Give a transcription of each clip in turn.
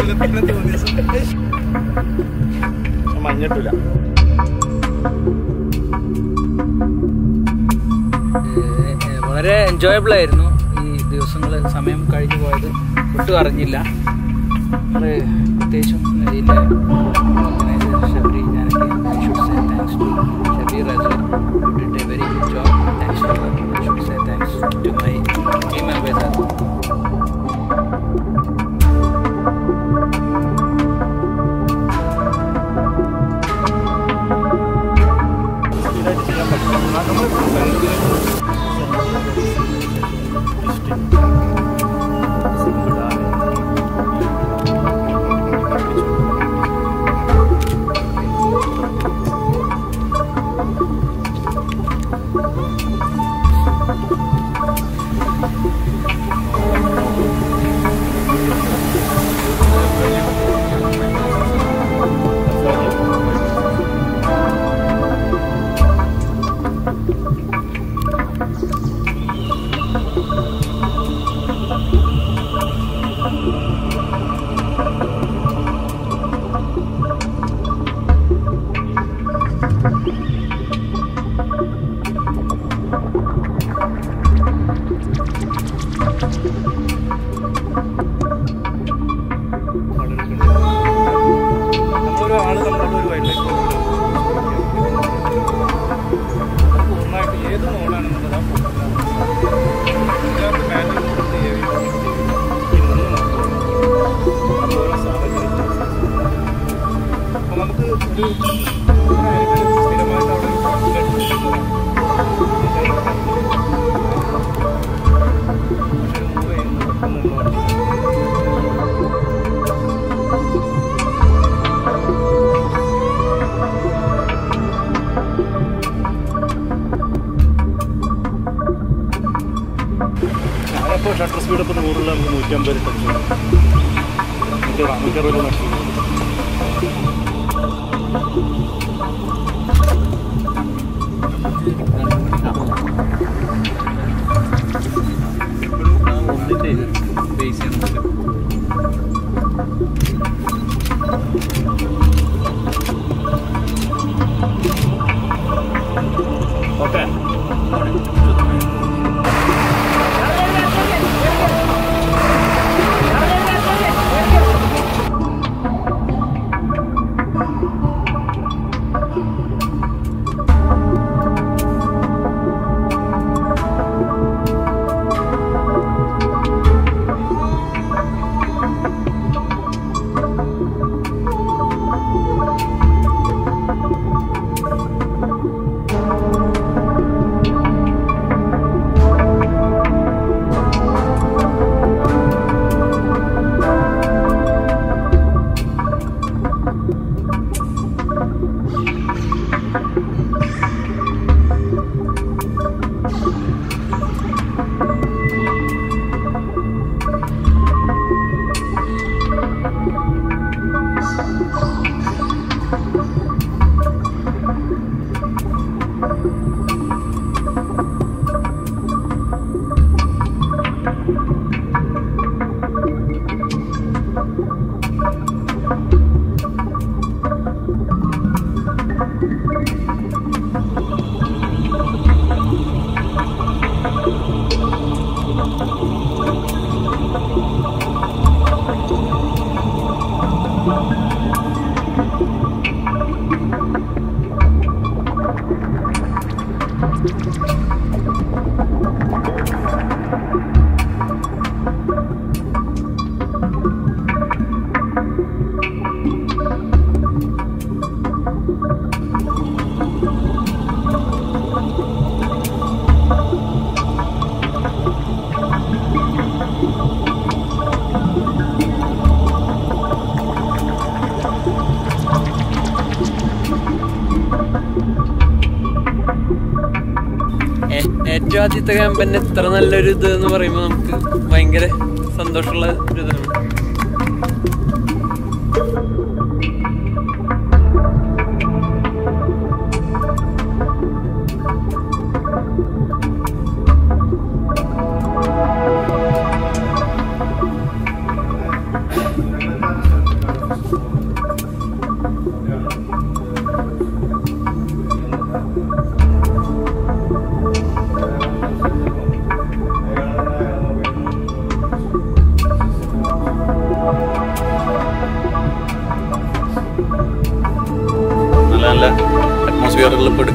രാവിലെ തന്നെ തോന്നിയ മഞ്ഞട്ടില്ല ഏഹ് വളരെ എൻജോയബിൾ ആയിരുന്നു ഈ ദിവസങ്ങൾ സമയം കഴിഞ്ഞു പോയത് ഒട്ടും അറിഞ്ഞില്ല നമ്മൾ പ്രത്യേകിച്ചും ഇതിൻ്റെ ഓർഗനൈസർ ഷബരി ഞാനൊക്കെ I should say thanks to Shabeer as well did a very good job thanks to I should say thanks to my team members സ്പീഡായിട്ട് ചെയ്യാൻ പറ്റും നമ്മൾ നമ്മളൊരു ആള് നമ്മളോട് ഒരു വൈൽഡ് ലൈഫ് പൂർണ്ണമായിട്ട് ഏത് മോഡാണെന്നുള്ളത് ആ ഇതിനകത്ത് മാനുവൽ കൊടുത്ത് ഇന്ന് അത് ഓരോ സാഹചര്യം അപ്പോൾ നമുക്ക് ഒരു ഒരു സ്ഥിരമായിട്ട് അവിടെ ഒരു പക്ഷേ മൂവ് ചെയ്യുന്നത് എന്നുള്ളതാണ് ഞാനപ്പോൾ ഷട്ടർ സ്പീഡ് ഇപ്പോൾ നൂറിൽ നമുക്ക് നൂറ്റമ്പത് ടച്ച് നൂറ്റി നൂറ്ററുപത് നഷ്ടം ബേസ് ചെയ്യുന്നത് ഓക്കെ ഏ- ഏറ്റവും ആദ്യത്തെ ക്യാമ്പ് തന്നെ ഇത്ര നല്ലൊരു ഇത് എന്ന് പറയുമ്പോൾ നമുക്ക് ഭയങ്കര സന്തോഷമുള്ള ഒരു ഇതാണ് ആ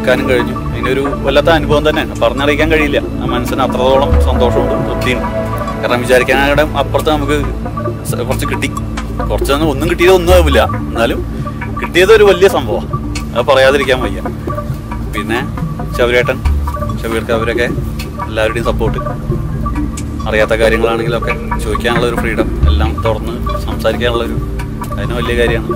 നടക്കാനും കഴിഞ്ഞു അതിനൊരു വല്ലാത്ത അനുഭവം തന്നെയാണ് പറഞ്ഞറിയിക്കാൻ കഴിയില്ല ആ മനസ്സിന് അത്രത്തോളം സന്തോഷമുണ്ട് തൃപ്തിയും കാരണം വിചാരിക്കാനായിട്ട് അപ്പുറത്ത് നമുക്ക് സ- കുറച്ച് കിട്ടി കുറച്ചൊന്നും ഒന്നും കിട്ടിയത് ഒന്നും ആവില്ല എന്നാലും കിട്ടിയത് ഒരു വലിയ സംഭവമാണ് അത് പറയാതിരിക്കാൻ വയ്യ പിന്നെ ശബരിയേട്ടൻ ഷബീർക്ക് അവരൊക്കെ എല്ലാവരുടെയും സപ്പോർട്ട് അറിയാത്ത കാര്യങ്ങളാണെങ്കിലൊക്കെ ചോദിക്കാനുള്ള ഒരു ഫ്രീഡം എല്ലാം തുറന്ന് സംസാരിക്കാനുള്ളൊരു അതിന് വലിയ കാര്യമാണ്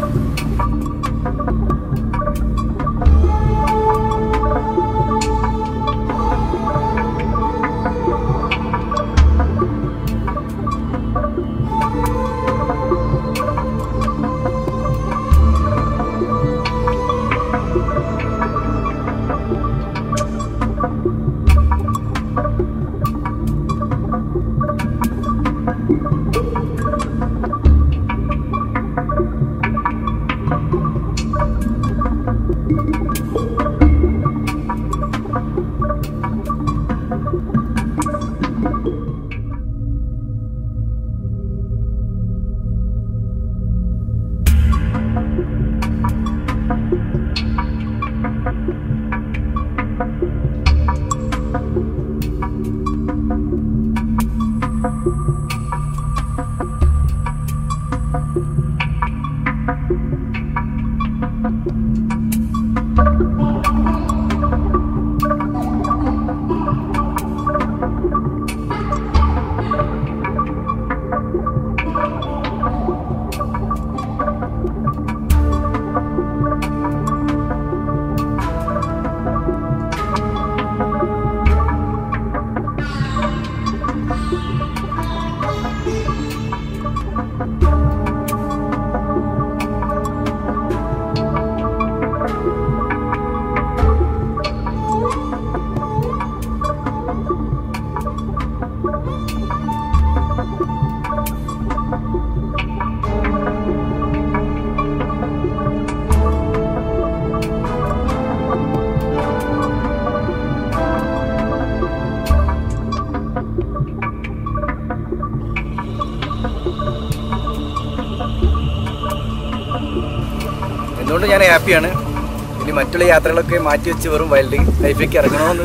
എന്തുകൊണ്ട് ഞാൻ ഹാപ്പിയാണ് ഇനി മറ്റുള്ള യാത്രകളൊക്കെ മാറ്റി വെച്ച് വെറും വൈൽഡ് ലൈഫിലേക്ക് ഇറങ്ങണമെന്ന്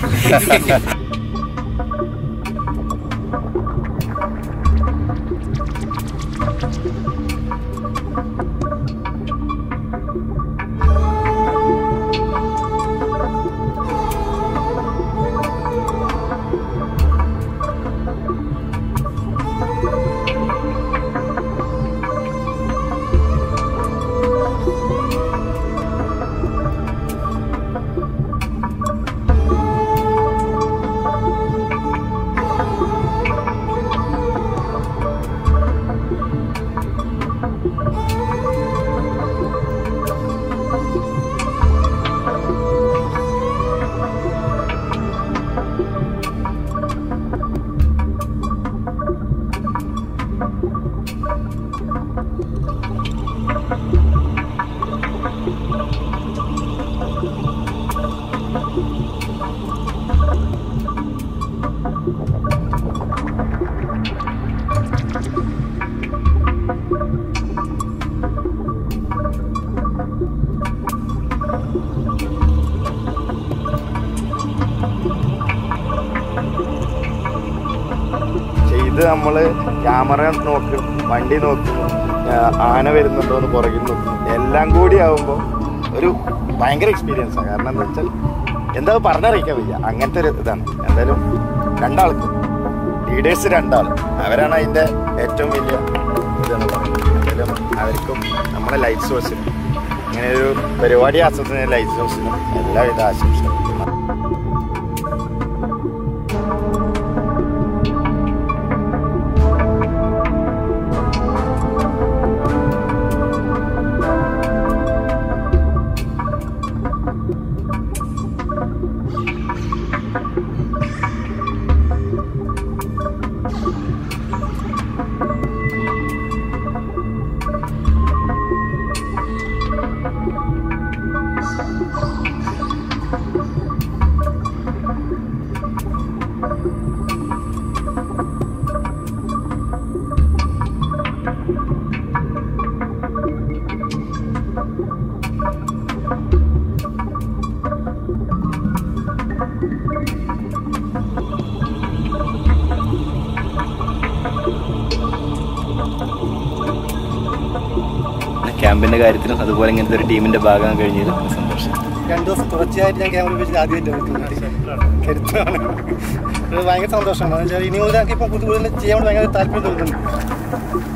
പക്ഷെ ഇത് നമ്മൾ ക്യാമറ നോക്കും വണ്ടി നോക്കും ആ, ആന വരുന്നുണ്ടോ എന്ന് പുറകിൽ നോക്കും എല്ലാം കൂടി ആവുമ്പോൾ ഒരു ഭയങ്കര എക്സ്പീരിയൻസ് ആണ് കാരണം എന്താ വെച്ചാൽ എന്താ പറഞ്ഞറിയിക്കാൻ വയ്യ അങ്ങനത്തെ ഒരു ഇതാണ് എന്തായാലും രണ്ടാൾക്ക് ലീഡേഴ്സ് രണ്ടാൾ അവരാണ് അതിൻ്റെ ഏറ്റവും വലിയ ഇതെന്ന് പറയുന്നത് എന്തായാലും അവർക്കും നമ്മളെ ലൈഫ് സോഴ്സിനും ഇങ്ങനെ ഒരു പരിപാടി ആസ്വദിക്കുന്ന ലൈഫ് സോഴ്സിനും എല്ലാവിധ ആശംസകളും Thank ക്യാമ്പിൻ്റെ കാര്യത്തിലും അതുപോലെ ഇങ്ങനത്തെ ഒരു ടീമിൻ്റെ ഭാഗമാകാൻ കഴിഞ്ഞതിൽ വളരെ സന്തോഷം രണ്ടു ദിവസം തുടർച്ചയായിട്ട് ഞാൻ ക്യാമറ ഉപയോഗിച്ചത് ആദ്യമായിട്ട് കരുത്താണ് അത് ഭയങ്കര സന്തോഷമാണ് എന്ന് വെച്ചാൽ ഇനി മുതൽ എനിക്ക് ഇപ്പം കൂടുതൽ ചെയ്യാൻ വേണ്ടി ഭയങ്കര താല്പര്യം തോന്നുന്നുണ്ട്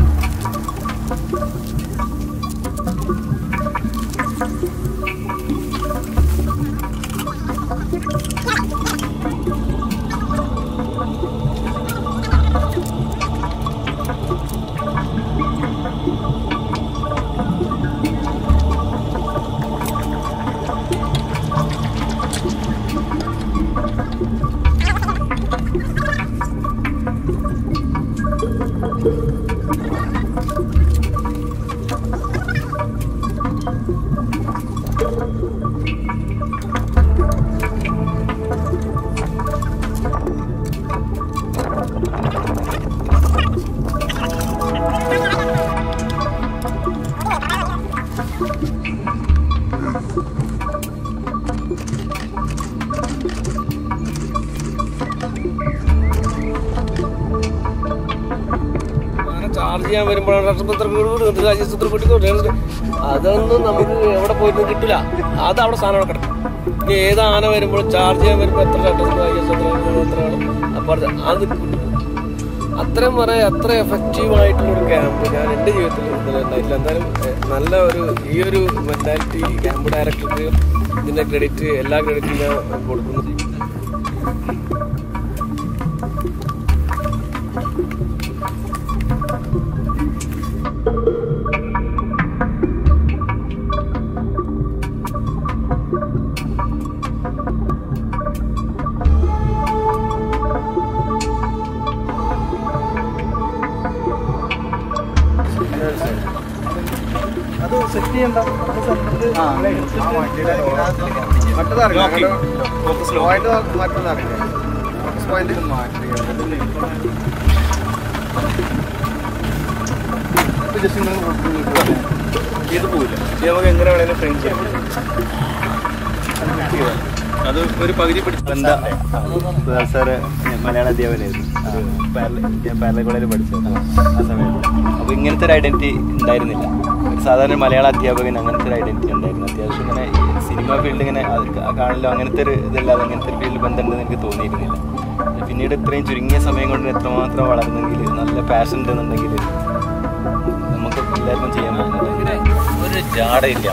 ചാർജ് ചെയ്യാൻ വരുമ്പോഴാണ് അതൊന്നും നമുക്ക് എവിടെ പോയിട്ട് കിട്ടില്ല അത് അവിടെ സാധനം അവിടെ കിടക്കും ഇനി ഏത് ആന വരുമ്പോഴും ചാർജ് ചെയ്യാൻ വരുമ്പോൾ എത്ര ഷട്ടർ എത്ര അപ്പോൾ അത് അത്രയും പറയാൻ അത്ര എഫക്റ്റീവ് ആയിട്ടുള്ള ഒരു ക്യാമ്പ് ഞാൻ എൻ്റെ ജീവിതത്തിൽ ഇതുവരെ ഉണ്ടായിട്ടില്ല എന്തായാലും എഹ്, നല്ല ഒരു ഈ ഒരു മെന്റാലിറ്റി ക്യാമ്പ് ഡയറക്ടർക്ക് ഇതിൻ്റെ ക്രെഡിറ്റ് എല്ലാ ക്രെഡിറ്റും ഞാൻ കൊടുക്കുന്നു അത് സെറ്റ് ചെയ്യണ്ട ഇത് പോവില്ല ഇത് നമുക്ക് എങ്ങനെ വേണേലും ഫ്രെയിം ചെയ്യാം അത് ഒരു പകുതി പിടിച്ചു എന്താ സാറ് മലയാള അധ്യാപകനായിരുന്നു പാരല- ഞാൻ പാരല കോളേജിൽ പഠിച്ചത് ആ സമയത്ത് അപ്പോൾ ഇങ്ങനത്തെ ഒരു ഐഡന്റിറ്റി ഉണ്ടായിരുന്നില്ല ഒരു സാധാരണ ഒരു മലയാള അധ്യാപകൻ അങ്ങനത്തെ ഒരു ഐഡന്റിറ്റി ഉണ്ടായിരുന്നു അത്യാവശ്യം ഇങ്ങനെ സിനിമ ഫീൽഡ് ഇങ്ങനെ അത് കാ- കാണില്ലോ അങ്ങനത്തെ ഒരു ഇതല്ലാതെ അങ്ങനത്തെ ഒരു ഫീൽഡ് ബന്ധമുണ്ടെന്ന് എനിക്ക് തോന്നിയിരുന്നില്ല പിന്നീട് ഇത്രയും ചുരുങ്ങിയ സമയം കൊണ്ട് എത്രമാത്രം വളർന്നെങ്കിൽ നല്ല പാഷൻ ഉണ്ടെന്നുണ്ടെങ്കിൽ നമുക്ക് എല്ലാവർക്കും ചെയ്യാൻ പറ്റുന്നത് ഒരു ജാടയില്ല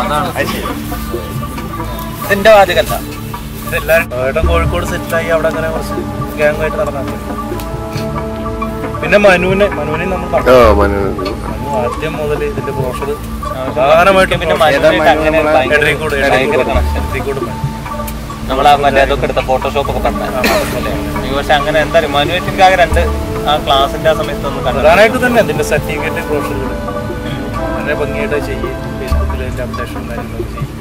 ഇതിന്റെ വാചകല്ല ഇതെല്ലാവരും ഏട്ടൻ കോഴിക്കോട് സെറ്റിലായി അവിടെ അങ്ങനെ കുറച്ച് ഗ്യാങ്ങായിട്ട് നടന്നാൽ മതി പിന്നെ മനുവിനെ മനുവിനെ നമ്മൾ നടത്തി. മനു ആദ്യം മുതൽ ഇതിന്റെ ബ്രോഷർ പ്രധാനമായിട്ടും എടരിക്കോട് എടരിക്കോട് നമ്മൾ ആ മറ്റേ അതൊക്കെ എടുത്ത ഫോട്ടോഷോപ്പ് ഒക്കെ കണ്ടു പക്ഷെ അങ്ങനെ എന്തായാലും മനുവേറ്റിൻ്റെ ആകെ രണ്ട് ആ ക്ലാസിന്റെ ആ സമയത്ത് ഒന്ന് കണ്ടു പ്രധാനമായിട്ട് തന്നെ ഇതിന്റെ സർട്ടിഫിക്കറ്റ് ബ്രോഷറുകൾ വളരെ ഭംഗിയായിട്ട് ചെയ്യും ഫേസ്ബുക്കിൽ അതിന്റെ അപ്ഡേഷൻ കാര്യങ്ങളൊക്കെ ചെയ്യും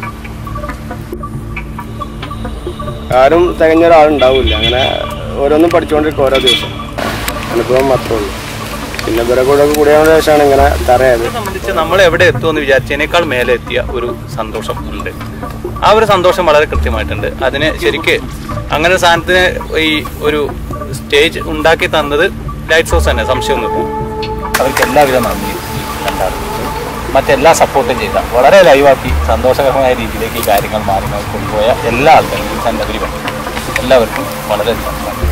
ആരും തികഞ്ഞ ഒരാളുണ്ടാവില്ല അങ്ങനെ ഓരോന്നും പഠിച്ചുകൊണ്ടിരിക്കും ഓരോ ദിവസം അനുഭവം മാത്രമേ ഉള്ളൂ പിന്നെ ഇവരെ കൂടെ കൂടിയതിനു ശേഷമാണ് ഇങ്ങനെ തറയത് സംബന്ധിച്ച് നമ്മൾ എവിടെ എത്തുമെന്ന് വിചാരിച്ചതിനേക്കാൾ മേലെ എത്തിയ ഒരു സന്തോഷം ഉണ്ട് ആ ഒരു സന്തോഷം വളരെ കൃത്യമായിട്ടുണ്ട് അതിന് ശരിക്ക് അങ്ങനെ ഒരു സാധനത്തിന് ഈ ഒരു സ്റ്റേജ് ഉണ്ടാക്കി തന്നത് ലൈറ്റ് ഹൗസ് തന്നെ സംശയമൊന്നുമില്ല അവർക്ക് എല്ലാവിധ നന്ദി രണ്ടാളും മറ്റെല്ലാ സപ്പോർട്ടും ചെയ്ത വളരെ ലൈവാക്കി സന്തോഷകരമായ രീതിയിലേക്ക് ഈ കാര്യങ്ങൾ മാറി മാറി കൊണ്ടുപോയ എല്ലാ ആൾക്കാരും സന്നദ്ധരി എല്ലാവർക്കും വളരെ നന്ദി